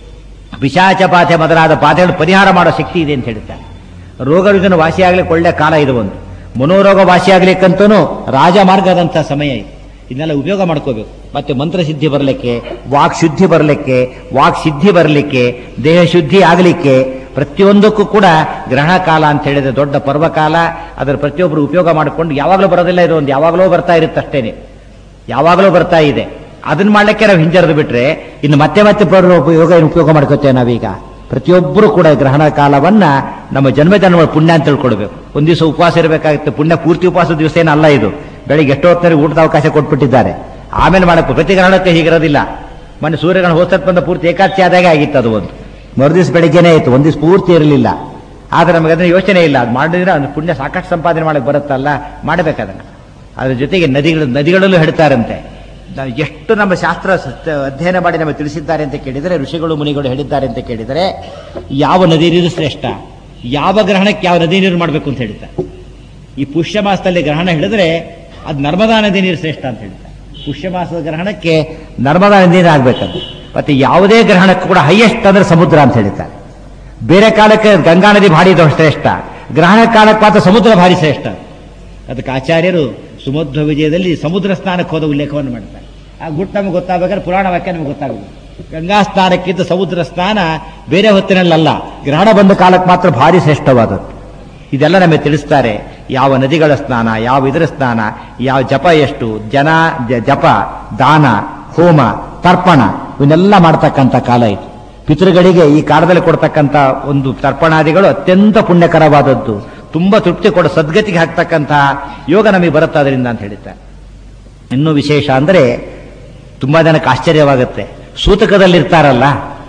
ಪಿಶಾಚ ಬಾಧೆ ಮೊದಲಾದ ಬಾಧೆಗಳು ಪರಿಹಾರ ಮಾಡೋ ಶಕ್ತಿ ಇದೆ ಅಂತ ಹೇಳ್ತಾರೆ ರೋಗ ರುಜಿನ ವಾಸಿಯಾಗ್ಲಿಕ್ಕೆ ಒಳ್ಳೆ ಕಾಲ ಇದು ಒಂದು ಮನೋರೋಗ ವಾಸಿಯಾಗ್ಲಿಕ್ಕಂತೂ ರಾಜಮಾರ್ಗದಂಥ ಸಮಯ ಇದು ಇದನ್ನೆಲ್ಲ ಉಪಯೋಗ ಮಾಡ್ಕೋಬೇಕು ಮತ್ತೆ ಮಂತ್ರಸಿದ್ಧಿ ಬರಲಿಕ್ಕೆ ವಾಕ್ ಶುದ್ಧಿ ಬರಲಿಕ್ಕೆ ವಾಕ್ ಸಿದ್ಧಿ ಬರಲಿಕ್ಕೆ ದೇಹ ಶುದ್ಧಿ ಆಗಲಿಕ್ಕೆ ಪ್ರತಿಯೊಂದಕ್ಕೂ ಕೂಡ ಗ್ರಹಣ ಕಾಲ ಅಂತ ಹೇಳಿದ್ರೆ ದೊಡ್ಡ ಪರ್ವಕಾಲ ಅದರ ಪ್ರತಿಯೊಬ್ಬರು ಉಪಯೋಗ ಮಾಡಿಕೊಂಡು ಯಾವಾಗಲೂ ಬರೋದಿಲ್ಲ ಇದು ಒಂದು ಯಾವಾಗಲೂ ಬರ್ತಾ ಇರುತ್ತಷ್ಟೇನೆ ಯಾವಾಗಲೂ ಬರ್ತಾ ಇದೆ ಅದನ್ನ ಮಾಡ್ಲಿಕ್ಕೆ ನಾವು ಹಿಂಜರಿದು ಬಿಟ್ರೆ ಇನ್ನು ಮತ್ತೆ ಮತ್ತೆ ಬರೋ ಉಪಯೋಗ ಏನು ಉಪಯೋಗ ಮಾಡ್ಕೋತೇವೆ ನಾವೀಗ ಪ್ರತಿಯೊಬ್ಬರು ಕೂಡ ಗ್ರಹಣ ಕಾಲವನ್ನ ನಮ್ಮ ಜನ್ಮ ಜನ್ಮ ಪುಣ್ಯ ಅಂತ ತಿಳ್ಕೊಳ್ಬೇಕು ಒಂದ್ ದಿವಸ ಉಪವಾಸ ಇರಬೇಕಾಗುತ್ತೆ ಪುಣ್ಯ ಪೂರ್ತಿ ಉಪವಾಸ ದಿವಸ ಏನಲ್ಲ ಇದು ಬೆಳಿಗ್ಗೆ ಎಷ್ಟೋ ಹೊತ್ತಿನಲ್ಲಿ ಊಟದ ಅವಕಾಶ ಕೊಟ್ಬಿಟ್ಟಿದ್ದಾರೆ ಆಮೇಲೆ ಮಾಡಬೇಕು ಪ್ರತಿ ಗ್ರಹಣಕ್ಕೆ ಹೀಗಿರೋದಿಲ್ಲ ಮೊನ್ನೆ ಸೂರ್ಯಗ್ರಹಣ ಹೋಸತ್ ಬಂದ ಪೂರ್ತಿ ಏಕಾದಶಿ ಆದಾಗೆ ಆಗಿತ್ತು ಅದು ಒಂದು ಮರುದಿವ್ಸ ಬೆಳಿಗ್ಗೆನೇ ಇತ್ತು ಒಂದ್ ದಿವಸ ಪೂರ್ತಿ ಇರಲಿಲ್ಲ ಆದ್ರೆ ನಮಗೆ ಅದನ್ನ ಯೋಚನೆ ಇಲ್ಲ ಅದು ಮಾಡಿದ್ರೆ ಅದು ಪುಣ್ಯ ಸಾಕಷ್ಟು ಸಂಪಾದನೆ ಮಾಡಕ್ ಬರುತ್ತಲ್ಲ ಮಾಡಬೇಕದನ್ನ ಅದ್ರ ಜೊತೆಗೆ ನದಿಗಳು ನದಿಗಳಲ್ಲೂ ಹೇಳ್ತಾರಂತೆ ನಾವು ಎಷ್ಟು ನಮ್ಮ ಶಾಸ್ತ್ರ ಸತ್ಯ- ಅಧ್ಯಯನ ಮಾಡಿ ನಮಗೆ ತಿಳಿಸಿದ್ದಾರೆ ಅಂತ ಕೇಳಿದರೆ ಋಷಿಗಳು ಮುನಿಗಳು ಹೇಳಿದ್ದಾರೆ ಅಂತ ಕೇಳಿದರೆ ಯಾವ ನದಿ ನೀರು ಶ್ರೇಷ್ಠ ಯಾವ ಗ್ರಹಣಕ್ಕೆ ಯಾವ ನದಿ ನೀರು ಮಾಡಬೇಕು ಅಂತ ಹೇಳ್ತಾರೆ ಈ ಪುಷ್ಯ ಮಾಸದಲ್ಲಿ ಗ್ರಹಣ ಹೇಳಿದ್ರೆ ಅದು ನರ್ಮದಾ ನದಿ ನೀರು ಶ್ರೇಷ್ಠ ಅಂತ ಹೇಳ್ತಾರೆ ಪುಷ್ಯ ಮಾಸದ ಗ್ರಹಣಕ್ಕೆ ನರ್ಮದಾ ನದಿ ನೀರು ಆಗ್ಬೇಕಂತ ಮತ್ತೆ ಯಾವುದೇ ಗ್ರಹಣಕ್ಕೂ ಕೂಡ ಹೈಯೆಸ್ಟ್ ಅಂದ್ರೆ ಸಮುದ್ರ ಅಂತ ಹೇಳ್ತಾರೆ ಬೇರೆ ಕಾಲಕ್ಕೆ ಗಂಗಾ ನದಿ ಭಾರಿ ದೊಡ್ಡ ಶ್ರೇಷ್ಠ ಗ್ರಹಣ ಕಾಲಕ್ಕೆ ಮಾತ್ರ ಸಮುದ್ರ ಭಾರಿ ಶ್ರೇಷ್ಠ ಅದಕ್ಕೆ ಆಚಾರ್ಯರು ಸುಮಧ್ವ ವಿಜಯದಲ್ಲಿ ಸಮುದ್ರ ಸ್ನಾನಕ್ಕೆ ಹೋದ ಉಲ್ಲೇಖವನ್ನು ಮಾಡ್ತಾರೆ ಆ ಗುಟ್ಟು ನಮಗೆ ಗೊತ್ತಾಗಬೇಕಾದ್ರೆ ಪುರಾಣ ವಾಕ್ಯ ನಮಗೆ ಗೊತ್ತಾಗಬೇಕು ಗಂಗಾ ಸ್ನಾನಕ್ಕಿಂತ ಸಮುದ್ರ ಸ್ನಾನ ಬೇರೆ ಹೊತ್ತಿನಲ್ಲಲ್ಲ ಗ್ರಹಣ ಬಂದ ಕಾಲಕ್ಕೆ ಮಾತ್ರ ಭಾರಿ ಶ್ರೇಷ್ಠವಾದದ್ದು ಇದೆಲ್ಲ ನಮಗೆ ತಿಳಿಸ್ತಾರೆ ಯಾವ ನದಿಗಳ ಸ್ನಾನ ಯಾವ ಇದರ ಸ್ನಾನ ಯಾವ ಜಪ ಎಷ್ಟು ಜನ ಜ- ಜಪ ದಾನ ಹೋಮ ತರ್ಪಣ ಇವನ್ನೆಲ್ಲ ಮಾಡ್ತಕ್ಕಂಥ ಕಾಲ ಇದು ಪಿತೃಗಳಿಗೆ ಈ ಕಾಲದಲ್ಲಿ ಕೊಡ್ತಕ್ಕಂಥ ಒಂದು ತರ್ಪಣಾದಿಗಳು ಅತ್ಯಂತ ಪುಣ್ಯಕರವಾದದ್ದು ತುಂಬಾ ತೃಪ್ತಿ ಕೊಡೋ ಸದ್ಗತಿಗೆ ಹಾಕ್ತಕ್ಕಂತಹ ಯೋಗ ನಮಗೆ ಬರುತ್ತೆ ಅದರಿಂದ ಅಂತ ಹೇಳ್ತಾರೆ ಇನ್ನೂ ವಿಶೇಷ ಅಂದ್ರೆ ತುಂಬಾ ಜನಕ್ಕೆ ಆಶ್ಚರ್ಯವಾಗುತ್ತೆ ಸೂತಕದಲ್ಲಿರ್ತಾರಲ್ಲ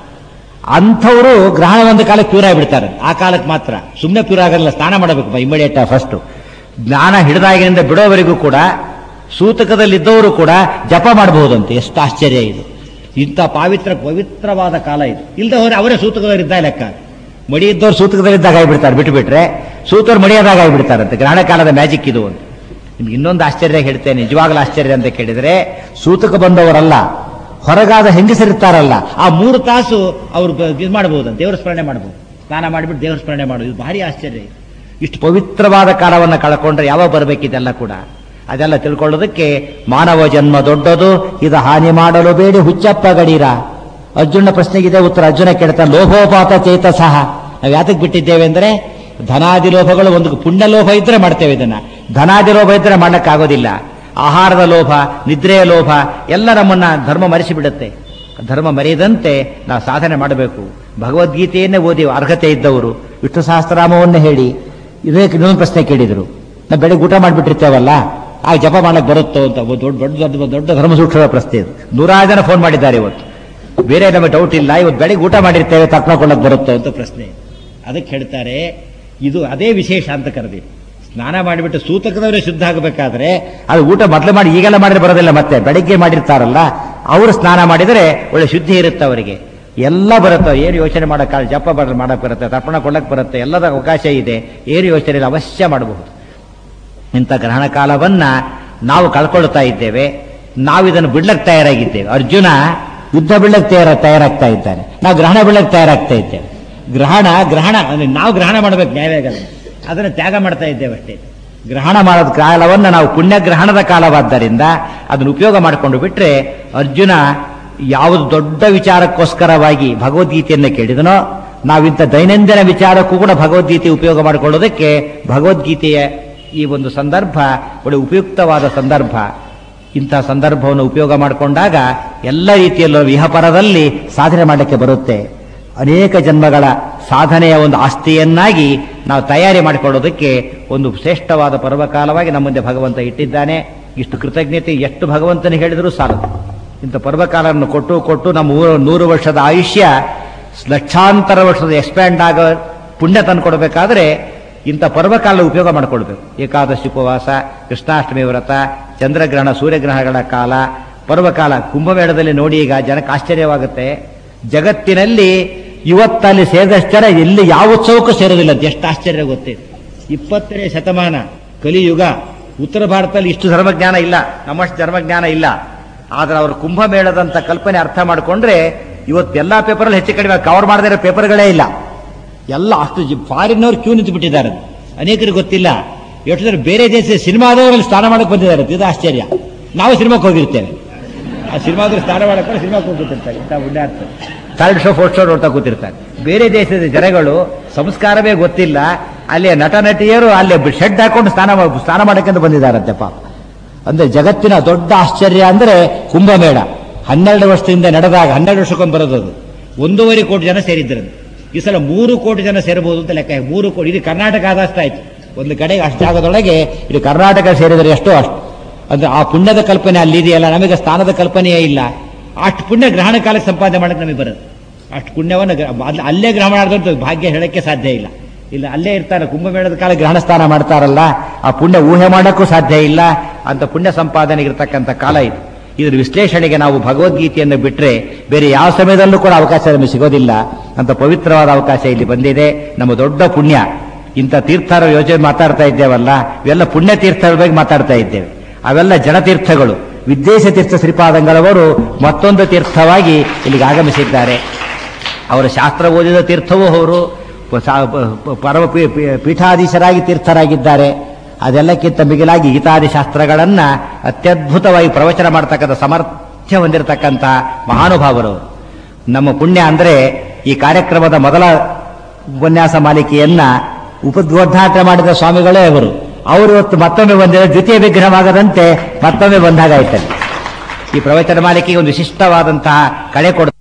ಅಂಥವರು ಗ್ರಹಣ ಒಂದು ಕಾಲಕ್ಕೆ ಪ್ಯೂರ್ ಆಗಿಬಿಡ್ತಾರೆ ಆ ಕಾಲಕ್ಕೆ ಮಾತ್ರ ಸುಮ್ಮನೆ ಪ್ಯೂರ್ ಆಗಲ್ಲ ಸ್ನಾನ ಮಾಡಬೇಕು ಇಮಿಡಿಯೇಟ್ ಫಸ್ಟ್ ಜ್ಞಾನ ಹಿಡಿದಾಗಿನಿಂದ ಬಿಡೋವರೆಗೂ ಕೂಡ ಸೂತಕದಲ್ಲಿದ್ದವರು ಕೂಡ ಜಪ ಮಾಡಬಹುದಂತೆ ಎಷ್ಟು ಆಶ್ಚರ್ಯ ಇದು ಇಂಥ ಪಾವಿತ್ರ ಪವಿತ್ರವಾದ ಕಾಲ ಇದು ಇಲ್ಲದೆ ಹೋದ್ರೆ ಅವರೇ ಸೂತಕದಲ್ಲಿದ್ದ ಲೆಕ್ಕ ಮಡಿ ಇದ್ದವ್ರು ಸೂತಕದಲ್ಲಿದ್ದಾಗ ಆಗಿಬಿಡ್ತಾರೆ ಬಿಟ್ಟು ಬಿಟ್ರೆ ಸೂತರು ಮಡಿಯಾದಾಗ ಆಗಿಬಿಡ್ತಾರಂತೆ ಗ್ರಹಣ ಕಾಲದ ಮ್ಯಾಜಿಕ್ ಇದು ಅಂತ ನಿಮ್ಗೆ ಇನ್ನೊಂದು ಆಶ್ಚರ್ಯ ಹೇಳ್ತೇನೆ ನಿಜವಾಗ್ಲೂ ಆಶ್ಚರ್ಯ ಅಂತ ಕೇಳಿದ್ರೆ ಸೂತಕ ಬಂದವರಲ್ಲ ಹೊರಗಾದ ಹೆಂಗಸರಿರ್ತಾರಲ್ಲ ಆ ಮೂರು ತಾಸು ಅವ್ರು ಇದು ಮಾಡಬಹುದಂತೆ ದೇವರ ಸ್ಮರಣೆ ಮಾಡಬಹುದು ಸ್ನಾನ ಮಾಡಿಬಿಟ್ಟು ದೇವರ ಸ್ಮರಣೆ ಮಾಡೋದು ಇದು ಭಾರಿ ಆಶ್ಚರ್ಯ ಇದು. ಇಷ್ಟು ಪವಿತ್ರವಾದ ಕಾಲವನ್ನು ಕಳ್ಕೊಂಡ್ರೆ ಯಾವಾಗ ಬರಬೇಕಿದೆಲ್ಲ ಕೂಡ ಅದೆಲ್ಲ ತಿಳ್ಕೊಳ್ಳೋದಕ್ಕೆ ಮಾನವ ಜನ್ಮ ದೊಡ್ಡದು ಇದು ಹಾನಿ ಮಾಡಲು ಬೇಡಿ ಹುಚ್ಚಪ್ಪ ಗಡೀರ ಅರ್ಜುನ ಪ್ರಶ್ನೆಗಿದೆ ಉತ್ತರ ಅರ್ಜುನ ಕೇಳ್ತಾನೆ ಲೋಭೋಪಾತ ಚೇತ ಸಹ ನಾವು ಯಾತಕ್ಕೆ ಬಿಟ್ಟಿದ್ದೇವೆ ಅಂದ್ರೆ ಧನಾದಿ ಲೋಭಗಳು ಒಂದು ಪುಣ್ಯ ಲೋಭ ಇದ್ರೆ ಮಾಡ್ತೇವೆ ಇದನ್ನ ಧನಾದಿ ಲೋಭ ಇದ್ರೆ ಮಾಡಕ್ಕಾಗೋದಿಲ್ಲ ಆಹಾರದ ಲೋಭ ನಿದ್ರೆಯ ಲೋಭ ಎಲ್ಲ ನಮ್ಮನ್ನ ಧರ್ಮ ಮರೆಸಿ ಬಿಡುತ್ತೆ ಧರ್ಮ ಮರೆಯದಂತೆ ನಾವು ಸಾಧನೆ ಮಾಡಬೇಕು ಭಗವದ್ಗೀತೆಯನ್ನೇ ಓದಿ ಅರ್ಹತೆ ಇದ್ದವರು ವಿಷ್ಣು ಸಹಸ್ರನಾಮವನ್ನೇ ಹೇಳಿ ಇದಕ್ಕೆ ಇನ್ನೊಂದು ಪ್ರಶ್ನೆ ಕೇಳಿದರು ನಾವು ಬೆಳಗ್ಗೆ ಊಟ ಮಾಡಿಬಿಟ್ಟಿರ್ತೇವಲ್ಲ ಆಗ ಜಪ ಮಾಡಕ್ ಬರುತ್ತೋ ಅಂತ ಒಂದು ದೊಡ್ಡ ದೊಡ್ಡ ದೊಡ್ಡ ದೊಡ್ಡ ಧರ್ಮ ಸೂಕ್ಷ್ಮದ ಪ್ರಶ್ನೆ ಇದು ನೂರಾರು ಜನ ಫೋನ್ ಮಾಡಿದ್ದಾರೆ ಇವತ್ತು ಬೇರೆ ನಮಗೆ ಡೌಟ್ ಇಲ್ಲ ಇವತ್ತು ಬೆಳಿಗ್ಗೆ ಊಟ ಮಾಡಿರ್ತೇವೆ ತಪ್ಪಿಕೊಳ್ಳಕ್ ಬರುತ್ತೋ ಅಂತ ಪ್ರಶ್ನೆ ಅದಕ್ಕೆ ಹೇಳ್ತಾರೆ ಇದು ಅದೇ ವಿಶೇಷ ಅಂತ ಕರೆದಿ ಸ್ನಾನ ಮಾಡಿಬಿಟ್ಟು ಸೂತಕದವರೇ ಶುದ್ಧ ಆಗಬೇಕಾದ್ರೆ ಅದು ಊಟ ಮೊದಲು ಮಾಡಿ ಈಗೆಲ್ಲ ಮಾಡಿದ್ರೆ ಬರೋದಿಲ್ಲ ಮತ್ತೆ ಬೆಳಿಗ್ಗೆ ಮಾಡಿರ್ತಾರಲ್ಲ ಅವರು ಸ್ನಾನ ಮಾಡಿದರೆ ಒಳ್ಳೆ ಶುದ್ಧಿ ಇರುತ್ತೆ ಅವರಿಗೆ ಎಲ್ಲ ಬರುತ್ತೆ ಏನು ಯೋಚನೆ ಮಾಡೋಕ್ಕಾಗ ಜಪ ಬರ ಮಾಡಕ್ ಬರುತ್ತೆ ತರ್ಪಣ ಕೊಡಕ್ ಬರುತ್ತೆ ಎಲ್ಲದ ಅವಕಾಶ ಇದೆ ಏನು ಯೋಚನೆ ಇಲ್ಲ ಅವಶ್ಯ ಮಾಡಬಹುದು ಇಂಥ ಗ್ರಹಣ ಕಾಲವನ್ನ ನಾವು ಕಳ್ಕೊಳ್ತಾ ಇದ್ದೇವೆ ನಾವು ಇದನ್ನು ಬಿಡ್ಲಕ್ಕೆ ತಯಾರಾಗಿದ್ದೇವೆ ಅರ್ಜುನ ಯುದ್ಧ ಬೀಳಕ್ಕೆ ತಯಾರ ತಯಾರಾಗ್ತಾ ಇದ್ದಾನೆ ನಾವು ಗ್ರಹಣ ಬೀಳಕ್ಕೆ ತಯಾರಾಗ್ತಾ ಇದ್ದೇವೆ ಗ್ರಹಣ ಗ್ರಹಣ ಅಂದ್ರೆ ನಾವು ಗ್ರಹಣ ಮಾಡಬೇಕು ನ್ಯಾಯವೇಗದ ಅದನ್ನು ತ್ಯಾಗ ಮಾಡ್ತಾ ಇದ್ದೇವೆ ಅಷ್ಟೇ ಗ್ರಹಣ ಮಾಡೋದ ಕಾಲವನ್ನು ನಾವು ಪುಣ್ಯ ಗ್ರಹಣದ ಕಾಲವಾದ್ದರಿಂದ ಅದನ್ನು ಉಪಯೋಗ ಮಾಡಿಕೊಂಡು ಬಿಟ್ರೆ ಅರ್ಜುನ ಯಾವುದು ದೊಡ್ಡ ವಿಚಾರಕ್ಕೋಸ್ಕರವಾಗಿ ಭಗವದ್ಗೀತೆಯನ್ನು ಕೇಳಿದನೋ ನಾವಿಂಥ ದೈನಂದಿನ ವಿಚಾರಕ್ಕೂ ಕೂಡ ಭಗವದ್ಗೀತೆ ಉಪಯೋಗ ಮಾಡಿಕೊಳ್ಳೋದಕ್ಕೆ ಭಗವದ್ಗೀತೆಯ ಈ ಒಂದು ಸಂದರ್ಭ ಒಳ್ಳೆ ಉಪಯುಕ್ತವಾದ ಸಂದರ್ಭ ಇಂಥ ಸಂದರ್ಭವನ್ನು ಉಪಯೋಗ ಮಾಡಿಕೊಂಡಾಗ ಎಲ್ಲ ರೀತಿಯಲ್ಲೂ ವಿಹಪರದಲ್ಲಿ ಸಾಧನೆ ಮಾಡಲಿಕ್ಕೆ ಬರುತ್ತೆ ಅನೇಕ ಜನ್ಮಗಳ ಸಾಧನೆಯ ಒಂದು ಆಸ್ತಿಯನ್ನಾಗಿ ನಾವು ತಯಾರಿ ಮಾಡಿಕೊಳ್ಳೋದಕ್ಕೆ ಒಂದು ಶ್ರೇಷ್ಠವಾದ ಪರ್ವಕಾಲವಾಗಿ ನಮ್ಮ ಮುಂದೆ ಭಗವಂತ ಇಟ್ಟಿದ್ದಾನೆ ಇಷ್ಟು ಕೃತಜ್ಞತೆ ಎಷ್ಟು ಭಗವಂತನಿಗೆ ಹೇಳಿದರೂ ಸಾಲದು ಇಂಥ ಪರ್ವಕಾಲವನ್ನು ಕೊಟ್ಟು ಕೊಟ್ಟು ನಮ್ಮ ಊರು ನೂರು ವರ್ಷದ ಆಯುಷ್ಯ ಲಕ್ಷಾಂತರ ವರ್ಷದ ಎಕ್ಸ್ಪ್ಯಾಂಡ್ ಆಗೋ ಪುಣ್ಯ ತಂದು ಕೊಡಬೇಕಾದ್ರೆ ಇಂಥ ಪರ್ವಕಾಲ ಉಪಯೋಗ ಮಾಡಿಕೊಳ್ಬೇಕು ಏಕಾದಶಿ ಉಪವಾಸ ಕೃಷ್ಣಾಷ್ಟಮಿ ವ್ರತ ಚಂದ್ರಗ್ರಹಣ ಸೂರ್ಯಗ್ರಹಣಗಳ ಕಾಲ ಪರ್ವಕಾಲ ಕುಂಭಮೇಳದಲ್ಲಿ ನೋಡಿ ಈಗ ಜನಕ್ಕೆ ಆಶ್ಚರ್ಯವಾಗುತ್ತೆ ಜಗತ್ತಿನಲ್ಲಿ ಇವತ್ತಲ್ಲಿ ಸೇರಿದಷ್ಟು ಜನ ಎಲ್ಲಿ ಯಾವ ಉತ್ಸವಕ್ಕೂ ಸೇರೋದಿಲ್ಲ ಅಂತ ಎಷ್ಟು ಆಶ್ಚರ್ಯ ಗೊತ್ತಿದೆ ಇಪ್ಪತ್ತನೇ ಶತಮಾನ ಕಲಿಯುಗ ಉತ್ತರ ಭಾರತದಲ್ಲಿ ಇಷ್ಟು ಧರ್ಮಜ್ಞಾನ ಇಲ್ಲ ನಮ್ಮಷ್ಟು ಧರ್ಮಜ್ಞಾನ ಇಲ್ಲ ಆದ್ರೆ ಅವರು ಕುಂಭಮೇಳದಂತ ಕಲ್ಪನೆ ಅರ್ಥ ಮಾಡಿಕೊಂಡ್ರೆ ಇವತ್ತು ಎಲ್ಲಾ ಪೇಪರಲ್ಲಿ ಹೆಚ್ಚು ಕಡಿಮೆ ಕವರ್ ಮಾಡದೇ ಇರೋ ಪೇಪರ್ಗಳೇ ಇಲ್ಲ ಎಲ್ಲ ಅಷ್ಟು ಫಾರಿನ್ನವ್ರು ಕ್ಯೂ ನಿಂತು ಬಿಟ್ಟಿದ್ದಾರೆ ಅನೇಕರಿಗೆ ಗೊತ್ತಿಲ್ಲ ಎಷ್ಟು ಜನ ಬೇರೆ ದೇಶ ಸಿನಿಮಾದವರಲ್ಲಿ ಸ್ನಾನ ಮಾಡಕ್ಕೆ ಬಂದಿದ್ದಾರೆ ಇದು ಆಶ್ಚರ್ಯ ನಾವು ಸಿನಿಮಾಕ್ಕೆ ಹೋಗಿರ್ತೇವೆ ಆ ಸಿನಿಮಾದಲ್ಲಿ ಸ್ನಾನ ಮಾಡಕ್ಕೆ ಸಿನಿಮಾಕ್ಕೆ ಹೋಗ್ಬಿಟ್ಟಿರ್ತಾರೆ ಇಂಥ ಪುಣ್ಯಾರ್ಥ ಥರ್ಡ್ ಶೋ ಫೋರ್ತ್ ಶೋ ನೋಡ್ತಾ ಕೂತಿರ್ತಾರೆ ಬೇರೆ ದೇಶದ ಜನಗಳು ಸಂಸ್ಕಾರವೇ ಗೊತ್ತಿಲ್ಲ ಅಲ್ಲಿ ನಟ ನಟಿಯರು ಅಲ್ಲಿ ಶೆಡ್ ಹಾಕೊಂಡು ಸ್ನಾನ ಮಾಡ್- ಸ್ನಾನ ಮಾಡಕ್ಕೆ ಅಂತ ಬಂದಿದ್ದಾರಂತೆ ಪಾಪ ಅಂದ್ರೆ ಜಗತ್ತಿನ ದೊಡ್ಡ ಆಶ್ಚರ್ಯ ಅಂದ್ರೆ ಕುಂಭಮೇಳ ಹನ್ನೆರಡು ವರ್ಷದಿಂದ ನಡೆದಾಗ ಹನ್ನೆರಡು ವರ್ಷಕ್ಕೊಮ್ಮೆ ಬರೋದು ಅದು ಒಂದೂವರೆ ಕೋಟಿ ಜನ ಸೇರಿದ್ರು ಈ ಸಲ ಮೂರು ಕೋಟಿ ಜನ ಸೇರಬಹುದು ಅಂತ ಲೆಕ್ಕ ಮೂರು ಕೋಟಿ ಇದು ಕರ್ನಾಟಕ ಆದಷ್ಟು ಆಯ್ತು ಒಂದು ಕಡೆಗೆ ಅಷ್ಟು ಜಾಗದೊಳಗೆ ಇದು ಕರ್ನಾಟಕ ಸೇರಿದರೆ ಎಷ್ಟೋ ಅಷ್ಟು ಅಂದ್ರೆ ಆ ಪುಣ್ಯದ ಕಲ್ಪನೆ ಅಲ್ಲಿ ಇದೆಯಲ್ಲ ನಮಗೆ ಸ್ಥಾನದ ಕಲ್ಪನೆಯೇ ಇಲ್ಲ ಅಷ್ಟು ಪುಣ್ಯ ಗ್ರಹಣ ಕಾಲಕ್ಕೆ ಸಂಪಾದನೆ ಮಾಡಕ್ಕೆ ನಮಗೆ ಬರುತ್ತೆ ಅಷ್ಟು ಪುಣ್ಯವನ್ನು ಗ್ರ- ಅಲ್ಲ- ಅಲ್ಲೇ ಗ್ರಹಣ ಮಾಡಿದಂತ ಭಾಗ್ಯ ಹೇಳಕ್ಕೆ ಸಾಧ್ಯ ಇಲ್ಲ ಇಲ್ಲ ಅಲ್ಲೇ ಇರ್ತಾರೆ ಕುಂಭಮೇಳದ ಕಾಲ ಗ್ರಹಣ ಸ್ನಾನ ಮಾಡ್ತಾರಲ್ಲ ಆ ಪುಣ್ಯ ಊಹೆ ಮಾಡಕ್ಕೂ ಸಾಧ್ಯ ಇಲ್ಲ ಅಂತ ಪುಣ್ಯ ಸಂಪಾದನೆಗೆ ಇರತಕ್ಕಂಥ ಕಾಲ ಇದು ಇದ್ರ ವಿಶ್ಲೇಷಣೆಗೆ ನಾವು ಭಗವದ್ಗೀತೆಯನ್ನು ಬಿಟ್ರೆ ಬೇರೆ ಯಾವ ಸಮಯದಲ್ಲೂ ಕೂಡ ಅವಕಾಶ ನಮಗೆ ಸಿಗೋದಿಲ್ಲ ಅಂತ ಪವಿತ್ರವಾದ ಅವಕಾಶ ಇಲ್ಲಿ ಬಂದಿದೆ ನಮ್ಮ ದೊಡ್ಡ ಪುಣ್ಯ ಇಂಥ ತೀರ್ಥರ ಯೋಜನೆ ಮಾತಾಡ್ತಾ ಇದ್ದೇವಲ್ಲ ಇವೆಲ್ಲ ಪುಣ್ಯ ತೀರ್ಥರ ಬಗ್ಗೆ ಮಾತಾಡ್ತಾ ಇದ್ದೇವೆ ಅವೆಲ್ಲ ಜನತೀರ್ಥಗಳು ವಿದ್ವೇಷ ತೀರ್ಥ ಶ್ರೀಪಾದಂಗಳವರು ಮತ್ತೊಂದು ತೀರ್ಥವಾಗಿ ಇಲ್ಲಿಗೆ ಆಗಮಿಸಿದ್ದಾರೆ ಅವರ ಶಾಸ್ತ್ರ ಓದಿದ ತೀರ್ಥವೂ ಅವರು ಸ- ಪ- ಪರಮ ಪೀ- ಪೀ- ಪೀಠಾಧೀಶರಾಗಿ ತೀರ್ಥರಾಗಿದ್ದಾರೆ ಅದೆಲ್ಲಕ್ಕಿಂತ ಮಿಗಿಲಾಗಿ ಗೀತಾದಿ ಶಾಸ್ತ್ರಗಳನ್ನ ಅತ್ಯದ್ಭುತವಾಗಿ ಪ್ರವಚನ ಮಾಡ್ತಕ್ಕಂಥ ಸಾಮರ್ಥ್ಯ ಹೊಂದಿರತಕ್ಕಂಥ ಮಹಾನುಭಾವರು ನಮ್ಮ ಪುಣ್ಯ ಅಂದ್ರೆ ಈ ಕಾರ್ಯಕ್ರಮದ ಮೊದಲ ಉಪನ್ಯಾಸ ಮಾಲಿಕೆಯನ್ನ ಉಪೋದ್ಘಾಟನೆ ಮಾಡಿದ ಸ್ವಾಮಿಗಳೇ ಅವರು ಅವರು ಇವತ್ತು ಮತ್ತೊಮ್ಮೆ ಬಂದಿರೋ ದ್ವಿತೀಯ ವಿಗ್ರಹವಾಗದಂತೆ ಮತ್ತೊಮ್ಮೆ ಬಂದಾಗಾಯ್ತದೆ ಈ ಪ್ರವಚನ ಮಾಲಿಕೆಗೆ ಒಂದು ವಿಶಿಷ್ಟವಾದಂತಹ ಕಳೆ ಕೊಡ